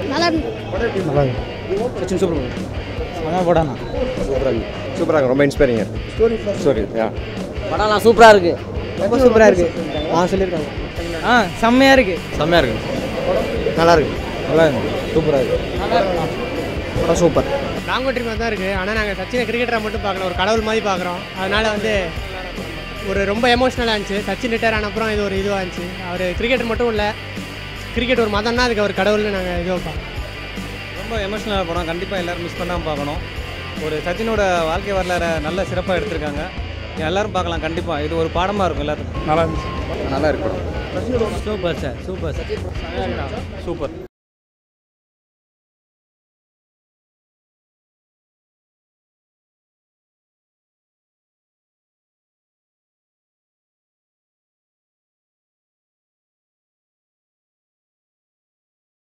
நல்லா இருந்தது நல்லா இருக்கு சச்சின் சூப்பர் அதான் படம்ண்ணா சூப்பராக இருக்கு சூப்பராக இருக்கு ரொம்ப இன்ஸ்பைரிங்க ஸ்டோரி ஸ்டோரி யா படம்லாம் சூப்பராக இருக்கு ரொம்ப சூப்பராக இருக்கு ஆ சொல்லியிருக்காங்க ஆ செம்மையாக இருக்கு செம்மையாக இருக்கு நல்லா இருக்கு நல்லா இருக்கு சூப்பராக இருக்கு படம் சூப்பர் லாங்கோ ட்ரீம் தான் இருக்குது ஆனால் நாங்கள் சச்சினை கிரிக்கெட்டரை மட்டும் பார்க்கல ஒரு கடவுள் மாதிரி பார்க்குறோம் அதனால் வந்து ஒரு ரொம்ப எமோஷ்னலாக இருந்துச்சு சச்சின் ரிட்டையர் ஆன அப்புறம் இது ஒரு இதுவாக இருந்துச்சு அவர் கிரிக்கெட் மட்டும் இல்லை கிரிக்கெட் ஒரு மதம்னா அதுக்கு அவர் கடவுள்னு நாங்கள் இது வைப்போம் ரொம்ப எமோஷனலாக படம் கண்டிப்பாக எல்லோரும் மிஸ் பண்ணாமல் பார்க்கணும் ஒரு சச்சினோட வாழ்க்கை வரலாறை நல்ல சிறப்பாக எடுத்திருக்காங்க எல்லாரும் பார்க்கலாம் கண்டிப்பாக இது ஒரு பாடமாக இருக்கும் எல்லாத்துக்கும் நல்லா இருந்துச்சு நல்லா இருக்கு படம் super sir super sir super